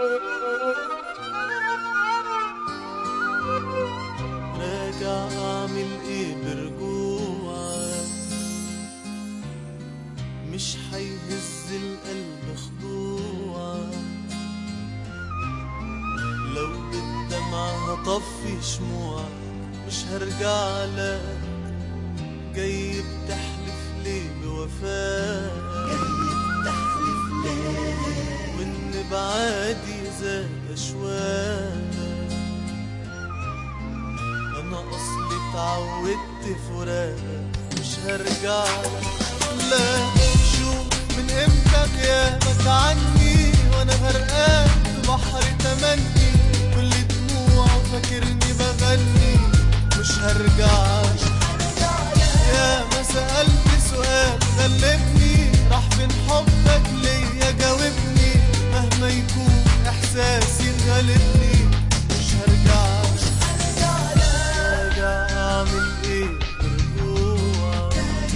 راجع اعمل ايه برجوعك مش هيهز القلب خضوعك لو بالدمعة هطفي شموعك مش هرجع لك جاي بتحلف ليه بوفاك وان بعادي زاد اشواك انا اصلي اتعودت فراقك مش هرجع لك لا شوف من امتى غيابك عني وانا غرقان في بحر تمني كل دموع فاكرني بغني مش هرجع يا ما سألت سؤال غلبني راح فين حبك ليا جاوبني مهما يكون احساسي غالبني مش هرجع راجع اعمل ايه برجوعك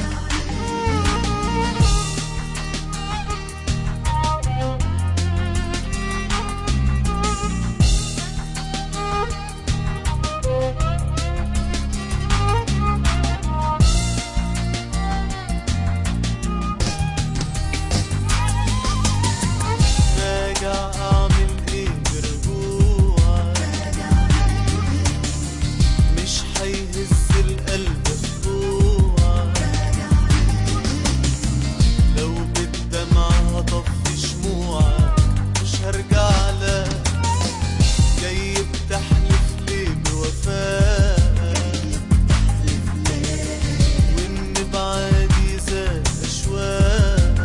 راجع اعمل ايه برجوعك مش هيهز القلب خضوعك لو بالدمع هطفي شموعك مش هرجع لك جاي بتحلف ليه بوفاك وان بعادي زاد اشواق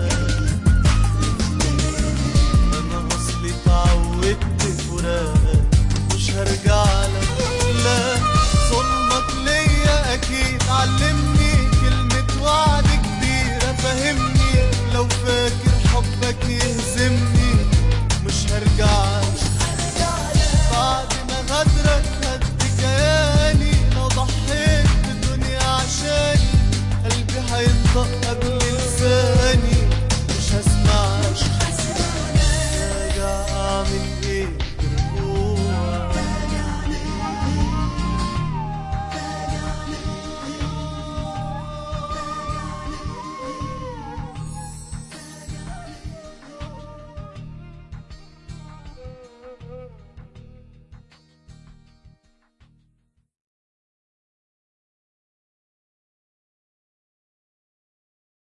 انا اصلي اتعودت فراقك مش هرجع لك لا ظلمك ليا اكيد علمني كلمة وعد كبيرة فهمني لو فاكر